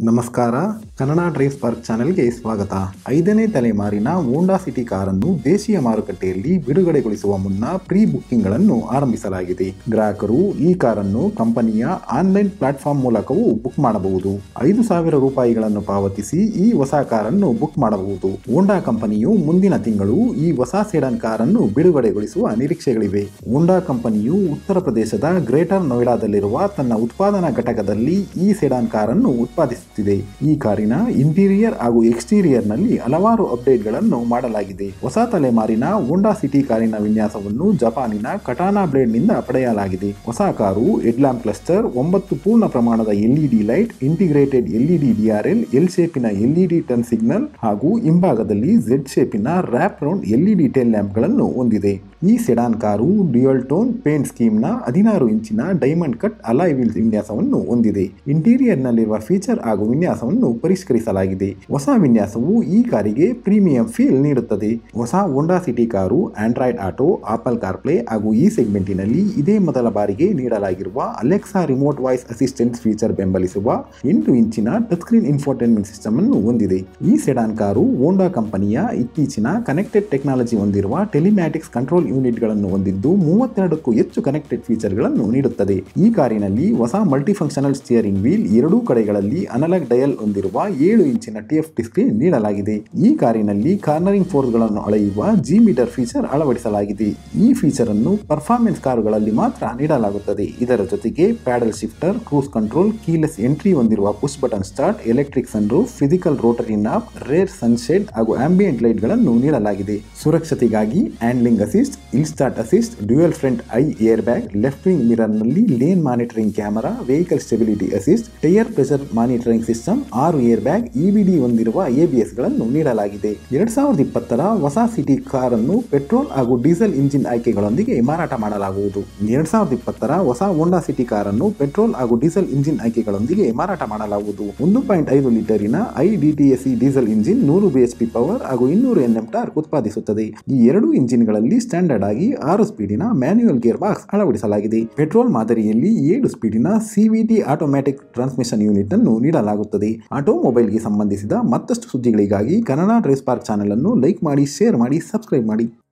ನಮಸ್ಕಾರ Kannada drive spark ಚಾನೆಲ್ಗೆ ಸ್ವಾಗತ ಐದನೇ ತಲೆಮಾರಿನ ಹೋಂಡಾ ಸಿಟಿ ಕಾರನ್ನು ದೇಶೀಯ ಮಾರುಕಟ್ಟೆಯಲ್ಲಿ ಬಿಡುಗಡೆಗೊಳಿಸುವ ಮುನ್ನ ಪ್ರೀ ಬುಕ್ಕಿಂಗ್ಗಳನ್ನು ಆರಂಭಿಸಲಾಗಿದೆ ಗ್ರಾಹಕರು ಈ ಕಾರನ್ನು ಕಂಪನಿಯ ಆನ್ಲೈನ್ ಪ್ಲಾಟ್ಫಾರ್ಮ್ ಮೂಲಕವೂ ಬುಕ್ ಮಾಡಬಹುದು ಐದು ಸಾವಿರ ರೂಪಾಯಿಗಳನ್ನು ಪಾವತಿಸಿ ಈ ಹೊಸ ಕಾರನ್ನು ಬುಕ್ ಮಾಡಬಹುದು ಹೋಂಡಾ ಕಂಪನಿಯು ಮುಂದಿನ ತಿಂಗಳು ಈ ಹೊಸ ಸೆಡನ್ ಕಾರನ್ನು ಬಿಡುಗಡೆಗೊಳಿಸುವ ನಿರೀಕ್ಷೆಗಳಿವೆ ಹೋಂಡಾ ಕಂಪನಿಯು ಉತ್ತರ ಪ್ರದೇಶದ ಗ್ರೇಟರ್ ನೋಯ್ಡಾದಲ್ಲಿರುವ ತನ್ನ ಉತ್ಪಾದನಾ ಘಟಕದಲ್ಲಿ ಈ ಸೆಡಾನ್ ಕಾರನ್ನು ಉತ್ಪಾದಿಸುತ್ತಿದೆ ಈ ಕಾರಿನ ಇಂಟೀರಿಯರ್ ಹಾಗೂ ಎಕ್ಸ್ಟೀರಿಯರ್ ನಲ್ಲಿ ಹಲವಾರು ಅಪ್ಡೇಟ್ಗಳನ್ನು ಮಾಡಲಾಗಿದೆ ಹೊಸ ತಲೆಮಾರಿನ ಹೋಂಡಾ ಸಿಟಿ ಕಾರಿನ ವಿನ್ಯಾಸವನ್ನು ಜಪಾನಿನ ಕಟಾನಾ ಬ್ಲೇಡ್ ನಿಂದ ಪಡೆಯಲಾಗಿದೆ ಹೊಸ ಕಾರು ಹೆಡ್ಲ್ಯಾಂಪ್ ಕ್ಲಸ್ಟರ್ ಒಂಬತ್ತು ಪೂರ್ಣ ಪ್ರಮಾಣದ LED light integrated LED DRL L ಶೇಪಿನ ಎಲ್ಇಡಿ ಟರ್ನ್ ಸಿಗ್ನಲ್ ಹಾಗೂ ಹಿಂಭಾಗದಲ್ಲಿ ಝೆಡ್ ಶೇಪಿನ ರ್ಯಾಪ್ ರೌಂಡ್ ಎಲ್ಇಡಿ ಟೇಲ್ ಲ್ಯಾಂಪ್ಗಳನ್ನು ಹೊಂದಿದೆ ಈ sedan car dual tone paint ಸ್ಕೀಮ್ನ ಹದಿನಾರು ಇಂಚಿನ ಡೈಮಂಡ್ ಕಟ್ ಅಲಾಯ್ ವೀಲ್ಸ್ ವಿನ್ಯಾಸವನ್ನು ಹೊಂದಿದೆ ಇಂಟೀರಿಯರ್ನಲ್ಲಿರುವ ಫೀಚರ್ ಹಾಗೂ ವಿನ್ಯಾಸವನ್ನು ಪರಿಷ್ಕರಿಸಲಾಗಿದೆ ಹೊಸ ವಿನ್ಯಾಸವು ಈ ಕಾರಿಗೆ ಪ್ರೀಮಿಯಂ ಫೀಲ್ ನೀಡುತ್ತದೆ ಹೊಸ Honda City car Android Auto Apple CarPlay ಹಾಗೂ ಈ ಸೆಗ್ಮೆಂಟಿನಲ್ಲಿ ಇದೇ ಮೊದಲ ಬಾರಿಗೆ ನೀಡಲಾಗಿರುವ Alexa remote voice assistant feature ಬೆಂಬಲಿಸುವ ಎಂಟು ಇಂಚಿನ ಟಚ್ ಸ್ಕ್ರೀನ್ ಇನ್ಫೋಟೈನ್ಮೆಂಟ್ ಸಿಸ್ಟಮ್ ಅನ್ನು ಹೊಂದಿದೆ ಈ ಸೆಡಾನ್ ಕಾರು ಹೋಂಡಾ ಕಂಪನಿಯ ಇತ್ತೀಚಿನ ಕನೆಕ್ಟೆಡ್ ಟೆಕ್ನಾಲಜಿ ಹೊಂದಿರುವ ಟೆಲಿಮ್ಯಾಟಿಕ್ಸ್ ಕಂಟ್ರೋಲ್ ಯೂನಿಟ್ಗಳನ್ನು ಹೊಂದಿದ್ದು ಮೂವತ್ತೆರಡಕ್ಕೂ ಹೆಚ್ಚು ಕನೆಕ್ಟೆಡ್ ಫೀಚರ್ಗಳನ್ನು ನೀಡುತ್ತದೆ ಈ ಕಾರಿನಲ್ಲಿ ಹೊಸ ಮಲ್ಟಿಫಂಕ್ಷನಲ್ ಸ್ಟಿಯರಿಂಗ್ ವೀಲ್ ಎರಡೂ ಕಡೆಗಳಲ್ಲಿ ಅನಲಾಗ್ ಡಯಲ್ ಹೊಂದಿರುವ ಏಳು ಇಂಚಿನ ಟಿಎಫ್ ಸ್ಕ್ರೀನ್ ನೀಡಲಾಗಿದೆ ಈ ಕಾರಿನಲ್ಲಿ ಕಾರ್ನರಿಂಗ್ ಫೋರ್ಸ್ಗಳನ್ನು ಅಳೆಯುವ ಜಿ ಮೀಟರ್ ಫೀಚರ್ ಅಳವಡಿಸಲಾಗಿದೆ ಈ ಫೀಚರ್ ಅನ್ನು ಪರ್ಫಾರ್ಮೆನ್ಸ್ ಕಾರುಗಳಲ್ಲಿ ಮಾತ್ರ ನೀಡಲಾಗುತ್ತದೆ ಇದರ ಜೊತೆಗೆ paddle shifter cruise control keyless entry ಹೊಂದಿರುವ push button start electric sunroof physical rotary knob rear sunshade ಹಾಗೂ ಆಂಬಿಯೆಂಟ್ ಲೈಟ್ಗಳನ್ನು ನೀಡಲಾಗಿದೆ ಸುರಕ್ಷತೆಗಾಗಿ handling assist hill start assist dual front ಐ air bag left wing mirror ನಲ್ಲಿ lane monitoring camera vehicle stability assist tyre pressure monitoring system ಆರು air bag EBD ಹೊಂದಿರುವ ABS ಗಳನ್ನು ನೀಡಲಾಗಿದೆ ಎರಡ್ ಸಾವಿರದ ಇಪ್ಪತ್ತರ ಹೊಸ ಸಿಟಿ ಕಾರ್ ಅನ್ನು ಪೆಟ್ರೋಲ್ ಹಾಗೂ ಡೀಸೆಲ್ ಇಂಜಿನ್ ಆಯ್ಕೆಗಳೊಂದಿಗೆ ಮಾರಾಟ ಮಾಡಲಾಗುವುದು ಎರಡ್ ಸಾವಿರದ ಇಪ್ಪತ್ತರ ಹೊಸ ಹೋಂಡಾ ಸಿಟಿ ಕಾರ್ ಅನ್ನು ಪೆಟ್ರೋಲ್ ಹಾಗೂ ಡೀಸೆಲ್ ಇಂಜಿನ್ ಆಯ್ಕೆಗಳೊಂದಿಗೆ ಮಾರಾಟ ಮಾಡಲಾಗುವುದು ಒಂದು ಪಾಯಿಂಟ್ ಐದು ಲೀಟರಿನ ಐ ಡಿಟಿಎಸ್ಸಿ ಡೀಸೆಲ್ ಇಂಜಿನ್ ನೂರು ಬಿಎಚ್ಪಿ ಪವರ್ ಹಾಗೂ ಇನ್ನೂರು ಎನ್ಎಂ ಟಾರ್ಕ್ ಉತ್ಪಾದಿಸುತ್ತದೆ ಈ ಎರಡು ಇಂಜಿನ್ಗಳಲ್ಲಿ ಸ್ಟ್ಯಾಂಡರ್ಡ್ ಆಗಿ ಆರು ಸ್ಪೀಡಿನ ಮ್ಯಾನ್ಯುಯಲ್ ಗೇರ್ ಬಾಕ್ಸ್ ಅಳವಡಿಸಲಾಗಿದೆ ಪೆಟ್ರೋಲ್ ಮಾದರಿಯಲ್ಲಿ ಏಳು ಸ್ಪೀಡಿನ ಸಿವಿಟಿ ಆಟೋಮ್ಯಾಟಿಕ್ ಟ್ರಾನ್ಸ್ಮಿಷನ್ ಯೂನಿಟ್ ಅನ್ನು ನೀಡಲಾಗುತ್ತದೆ ಆಟೋಮೊಬೈಲ್ಗೆ ಸಂಬಂಧಿಸಿದ ಮತ್ತಷ್ಟು ಸುದ್ದಿಗಳಿಗಾಗಿ ಕನ್ನಡ ಡ್ರೈವ್ ಪಾರ್ಕ್ ಚಾನೆಲ್ ಅನ್ನು ಲೈಕ್ ಮಾಡಿ ಶೇರ್ ಮಾಡಿ ಸಬ್ಸ್ಕ್ರೈಬ್ ಮಾಡಿ